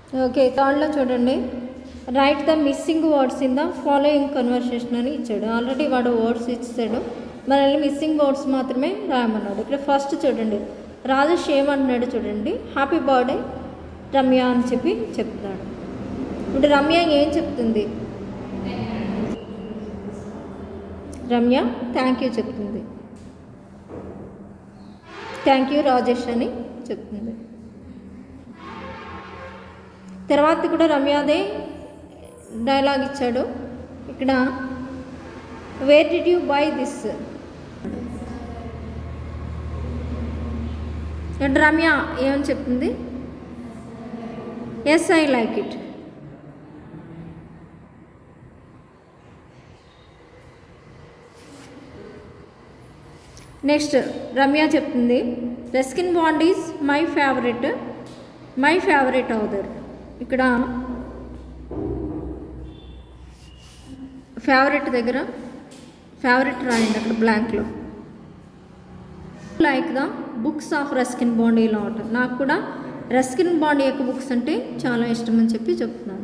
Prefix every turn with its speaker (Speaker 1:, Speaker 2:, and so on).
Speaker 1: okay థర్డ్లో చూడండి write the missing words in the following conversation అని ఇచ్చాడు ఆల్రెడీ వాడు వర్డ్స్ ఇచ్చాడు మనల్ని మిస్సింగ్ వర్డ్స్ మాత్రమే రాయమన్నాడు ఇక్కడ ఫస్ట్ చూడండి రాజేష్ ఏమంటున్నాడు చూడండి హ్యాపీ బర్త్డే రమ్య అని చెప్పి చెప్తున్నాడు ఇప్పుడు రమ్య ఏం చెప్తుంది రమ్య థ్యాంక్ యూ చెప్తుంది థ్యాంక్ యూ రాజేష్ అని చెప్తుంది తర్వాత కూడా రమ్యాదే డైలాగ్ ఇచ్చాడు ఇక్కడ where did you buy this ఇక్కడ రమ్య ఏమని చెప్తుంది yes I like it next Ramya చెప్తుంది Ruskin Bond is my favourite my favourite author ఇక్కడ ఫేవరెట్ దగ్గర ఫేవరెట్ రాయండి అక్కడ బ్లాంక్లో like the books of Ruskin Bond ఇలా ఉంటుంది నాకు కూడా రస్కిన్ బాండ్ యొక్క బుక్స్ అంటే చాలా ఇష్టం అని చెప్పి చెప్తున్నాను